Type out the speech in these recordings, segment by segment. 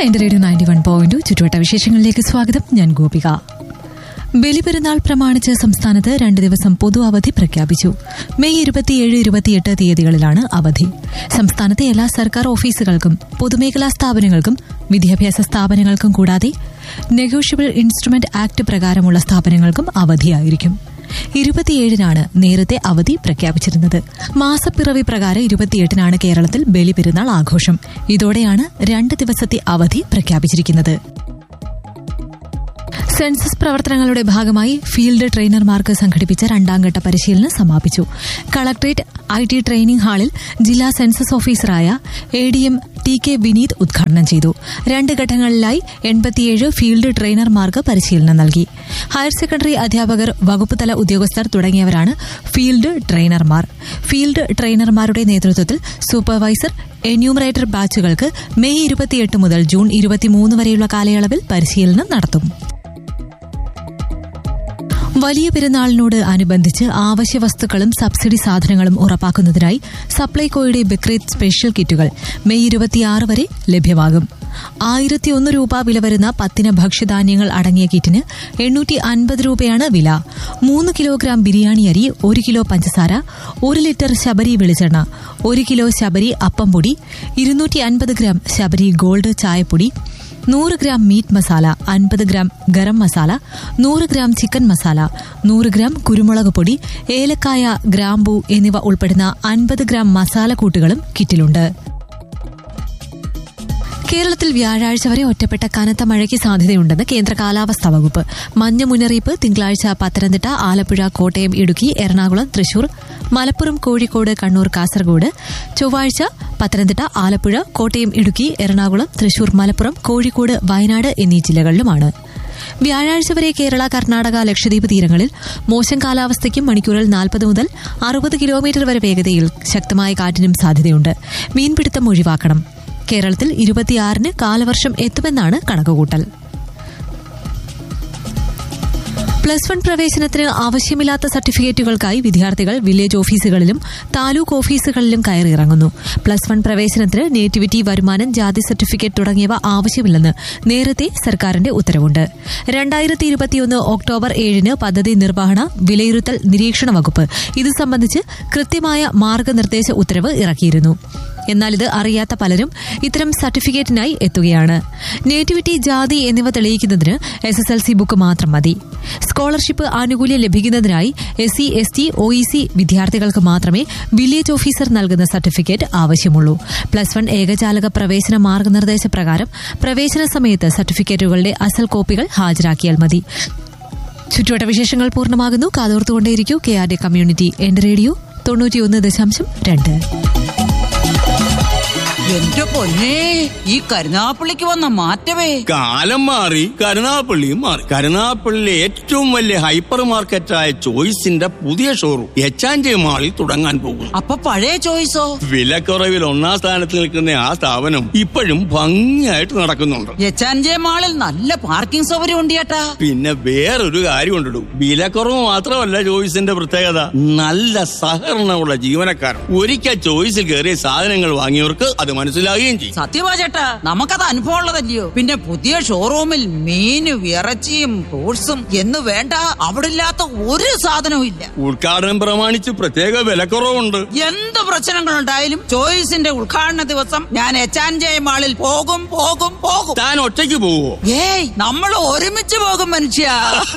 എന്റെ radio ninety one point ചുറ്റുവട്ട വിശേഷങ്ങളിലേക്ക് സ്വാഗതം ഞാൻ ഗോപിക ബലിപെരുന്നാൾ പ്രമാണിച്ച് സംസ്ഥാനത്ത് രണ്ട് ദിവസം പൊതു അവധി പ്രഖ്യാപിച്ചു മെയ് ഇരുപത്തിയേഴ് ഇരുപത്തിയെട്ട് തീയതികളിലാണ് അവധി സംസ്ഥാനത്തെ എല്ലാ സർക്കാർ ഓഫീസുകൾക്കും പൊതുമേഖലാ സ്ഥാപനങ്ങൾക്കും വിദ്യാഭ്യാസ സ്ഥാപനങ്ങൾക്കും കൂടാതെ നെഗോഷ്യബിൾ ഇൻസ്ട്രുമെന്റ് ആക്ട് പ്രകാരമുള്ള സ്ഥാപനങ്ങൾക്കും അവധിയായിരിക്കും ഇരുപത്തിയേഴിനാണ് നേരത്തെ അവധി പ്രഖ്യാപിച്ചിരുന്നത് മാസപ്പിറവി പ്രകാരം ഇരുപത്തിയെട്ടിനാണ് കേരളത്തിൽ ബലിപെരുന്നാൾ ആഘോഷം ഇതോടെയാണ് രണ്ട് ദിവസത്തെ അവധി പ്രഖ്യാപിച്ചിരിക്കുന്നത് സെൻസസ് പ്രവർത്തനങ്ങളുടെ ഭാഗമായി ഫീൽഡ് ട്രെയിനർമാർക്ക് സംഘടിപ്പിച്ച രണ്ടാംഘട്ട പരിശീലനം സമാപിച്ചു കളക്ടറേറ്റ് ഐ ടി ട്രെയിനിംഗ് ഹാളിൽ ജില്ലാ സെൻസസ് ഓഫീസറായ A D M T K Vineeth ഉദ്ഘാടനം ചെയ്തു രണ്ട് ഘട്ടങ്ങളിലായി എൺപത്തിയേഴ് ഫീൽഡ് ട്രെയിനർമാർക്ക് പരിശീലനം നൽകി ഹയർ സെക്കൻഡറി അധ്യാപകർ വകുപ്പ് തല ഉദ്യോഗസ്ഥർ തുടങ്ങിയവരാണ് ഫീൽഡ് ട്രെയിനർമാർ ഫീൽഡ് ട്രെയിനർമാരുടെ നേതൃത്വത്തിൽ സൂപ്പർവൈസർ എന്യൂമറേറ്റർ ബാച്ചുകൾക്ക് മെയ് ഇരുപത്തിയെട്ട് മുതൽ ജൂൺ ഇരുപത്തിമൂന്ന് വരെയുള്ള കാലയളവിൽ പരിശീലനം നടത്തും വലിയ പെരുന്നാളിനോട് അനുബന്ധിച്ച് ആവശ്യ വസ്തുക്കളും സബ്സിഡി സാധനങ്ങളും ഉറപ്പാക്കുന്നതിനായി സപ്ലൈകോയുടെ ബക്രീദ് സ്പെഷ്യൽ കിറ്റുകൾ മെയ് ഇരുപത്തിയാറ് വരെ ലഭ്യമാകും ആയിരത്തി ഒന്ന് രൂപ വില വരുന്ന പത്തിന് ഭക്ഷ്യധാന്യങ്ങൾ അടങ്ങിയ കിറ്റിന് എണ്ണൂറ്റി അൻപത് രൂപയാണ് വില മൂന്ന് കിലോഗ്രാം ബിരിയാണി അരി ഒരു കിലോ പഞ്ചസാര ഒരു ലിറ്റർ ശബരി വെളിച്ചെണ്ണ ഒരു കിലോ ശബരി അപ്പം പൊടി ഇരുന്നൂറ്റി അൻപത് ഗ്രാം ശബരി ഗോൾഡ് ചായപ്പൊടി നൂറ് ഗ്രാം മീറ്റ് മസാല അൻപത് ഗ്രാം ഗരം മസാല നൂറ് ഗ്രാം ചിക്കൻ മസാല നൂറ് ഗ്രാം കുരുമുളക് പൊടി ഏലക്കായ ഗ്രാമ്പൂ എന്നിവ ഉൾപ്പെടുന്ന അൻപത് ഗ്രാം മസാലക്കൂട്ടുകളും കിറ്റിലുണ്ട് കേരളത്തിൽ വ്യാഴാഴ്ച വരെ ഒറ്റപ്പെട്ട കനത്ത മഴയ്ക്ക് സാധ്യതയുണ്ടെന്ന് കേന്ദ്ര കാലാവസ്ഥാ വകുപ്പ് മഞ്ഞ മുന്നറിയിപ്പ് തിങ്കളാഴ്ച പത്തനംതിട്ട ആലപ്പുഴ കോട്ടയം ഇടുക്കി എറണാകുളം തൃശൂർ മലപ്പുറം കോഴിക്കോട് കണ്ണൂർ കാസർഗോഡ് ചൊവ്വാഴ്ച പത്തനംതിട്ട ആലപ്പുഴ കോട്ടയം ഇടുക്കി എറണാകുളം തൃശൂർ മലപ്പുറം കോഴിക്കോട് വയനാട് എന്നീ ജില്ലകളിലുമാണ് വ്യാഴാഴ്ച വരെ കേരള കർണാടക ലക്ഷദ്വീപ് തീരങ്ങളിൽ മോശം കാലാവസ്ഥയ്ക്കും മണിക്കൂറിൽ നാൽപ്പത് മുതൽ അറുപത് കിലോമീറ്റർ വരെ വേഗതയിൽ ശക്തമായ കാറ്റിനും സാധ്യതയുണ്ട് മീൻപിടുത്തം ഒഴിവാക്കണം കേരളത്തിൽ ഇരുപത്തിയാറിന് കാലവർഷം എത്തുമെന്നാണ് കണക്കുകൂട്ടൽ പ്ലസ് വൺ പ്രവേശനത്തിന് ആവശ്യമില്ലാത്ത സർട്ടിഫിക്കറ്റുകൾക്കായി വിദ്യാർത്ഥികൾ വില്ലേജ് ഓഫീസുകളിലും താലൂക്ക് ഓഫീസുകളിലും കയറിയിറങ്ങുന്നു പ്ലസ് വൺ പ്രവേശനത്തിന് നേറ്റിവിറ്റി വരുമാനം ജാതി സർട്ടിഫിക്കറ്റ് തുടങ്ങിയവ ആവശ്യമില്ലെന്ന് നേരത്തെ സർക്കാരിന്റെ ഉത്തരവുണ്ട് രണ്ടായിരത്തി ഇരുപത്തിയൊന്ന് ഒക്ടോബർ ഏഴിന് പദ്ധതി നിർവഹണ വിലയിരുത്തൽ നിരീക്ഷണ വകുപ്പ് ഇത് സംബന്ധിച്ച് കൃത്യമായ മാർഗനിർദ്ദേശ ഉത്തരവ് ഇറക്കിയിരുന്നു എന്നാൽ ഇത് അറിയാത്ത പലരും ഇത്തരം സർട്ടിഫിക്കറ്റിനായി എത്തുകയാണ് നേറ്റിവിറ്റി ജാതി എന്നിവ തെളിയിക്കുന്നതിന് S S L C book മാത്രം മതി സ്കോളർഷിപ്പ് ആനുകൂല്യം ലഭിക്കുന്നതിനായി S C S T O E C വിദ്യാർത്ഥികൾക്ക് മാത്രമേ വില്ലേജ് ഓഫീസർ നൽകുന്ന സർട്ടിഫിക്കറ്റ് ആവശ്യമുള്ളൂ പ്ലസ് വൺ ഏകജാലക പ്രവേശന മാർഗനിർദ്ദേശ പ്രകാരം പ്രവേശന സമയത്ത് സർട്ടിഫിക്കറ്റുകളുടെ അസൽ കോപ്പികൾ ഹാജരാക്കിയാൽ മതി ചുറ്റുവട്ട വിശേഷങ്ങൾ പൂർണ്ണമാകുന്നു കാതോർത്തുകൊണ്ടേയിരിക്കൂ കെ ആർ ഡി കമ്മ്യൂണിറ്റി എന്റെ റേഡിയോ തൊണ്ണൂറ്റിയൊന്ന് ദശാംശം രണ്ട് എന്റെ പൊന്നേ ഈ കരുനാപ്പള്ളിക്ക് വന്ന മാറ്റമേ കാലം മാറി കരുനാപ്പള്ളിയും മാറി കരുനാപ്പള്ളിയിലെ ഏറ്റവും വലിയ ഹൈപ്പർ മാർക്കറ്റായ ചോയ്സിന്റെ പുതിയ ഷോറൂം എച്ചാഞ്ചി മാളിൽ തുടങ്ങാൻ പോകുന്നു അപ്പൊ പഴയ ചോയ്സോ വിലക്കുറവിൽ ഒന്നാം സ്ഥാനത്ത് നിൽക്കുന്ന ആ സ്ഥാപനം ഇപ്പോഴും ഭംഗിയായിട്ട് നടക്കുന്നുണ്ട് എച്ചാൻജെ മാളിൽ നല്ല പാർക്കിംഗ് സൗകര്യം ഉണ്ട് ചേട്ടാ പിന്നെ വേറൊരു കാര്യം ഉണ്ടിടും വിലക്കുറവ് മാത്രമല്ല ചോയ്സിന്റെ പ്രത്യേകത നല്ല സഹകരണമുള്ള ജീവനക്കാർ ഒരിക്കൽ ചോയ്സിൽ കയറിയ സാധനങ്ങൾ വാങ്ങിയവർക്ക് അത് മനസ്സിലാകുകയും ചെയ്യും സത്യമാ ചേട്ടാ നമുക്കത് അനുഭവം ഉള്ളതല്ലയോ പിന്നെ പുതിയ ഷോറൂമിൽ മീനും ഇറച്ചിയും ഫ്രൂട്ട്സും എന്ന് വേണ്ട അവിടെ ഇല്ലാത്ത ഒരു സാധനവും ഇല്ല ഉദ്ഘാടനം പ്രമാണിച്ച് പ്രത്യേക വിലക്കുറവുണ്ട് എന്ത് പ്രശ്നങ്ങളുണ്ടായാലും ചോയ്സിന്റെ ഉദ്ഘാടന ദിവസം ഞാൻ എച്ചാൻജെ മാളിൽ പോകും പോകും പോകും താൻ ഒറ്റയ്ക്ക് പോവോ ഏയ് നമ്മൾ ഒരുമിച്ച് പോകും മനുഷ്യ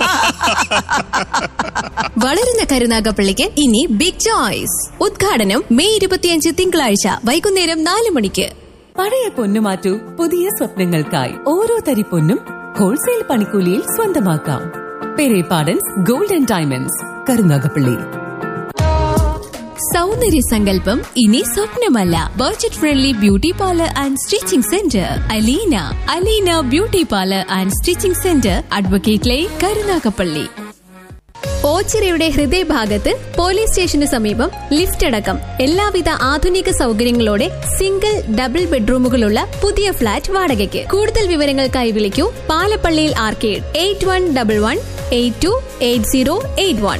വളരുന്ന കരുനാഗപ്പള്ളിക്ക് ഇനി ബിഗ് ചോയ്സ് ഉദ്ഘാടനം മെയ് ഇരുപത്തിയഞ്ച് തിങ്കളാഴ്ച വൈകുന്നേരം നാല് മണിക്ക് പഴയ പൊന്നു മാറ്റൂ പുതിയ സ്വപ്നങ്ങൾക്കായി ഓരോ തരി പൊന്നും ഹോൾസെയിൽ പണിക്കൂലിയിൽ സ്വന്തമാക്കാം Perepadans gold and diamonds Karunagappally സൗന്ദര്യ സങ്കല്പം ഇനി സ്വപ്നമല്ല budget friendly beauty parlour and stitching centre Aleena Aleena beauty parlour and stitching centre advocate line Karunagappally ഓച്ചിറയുടെ ഹൃദയഭാഗത്ത് പോലീസ് സ്റ്റേഷന് സമീപം ലിഫ്റ്റ് അടക്കം എല്ലാവിധ ആധുനിക സൗകര്യങ്ങളോടെ സിംഗിൾ ഡബിൾ ബെഡ്റൂമുകളുള്ള പുതിയ ഫ്ളാറ്റ് വാടകയ്ക്ക് കൂടുതൽ വിവരങ്ങൾക്കായി വിളിക്കൂ പാലപ്പള്ളിയിൽ arcade eight one double one eight two eight zero eight one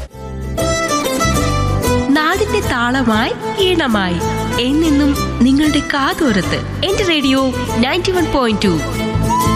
നാടിന്റെ താളമായി ഈണമായി എന്നെന്നും നിങ്ങളുടെ കാതോരത്ത് എന്റെ radio ninety one point to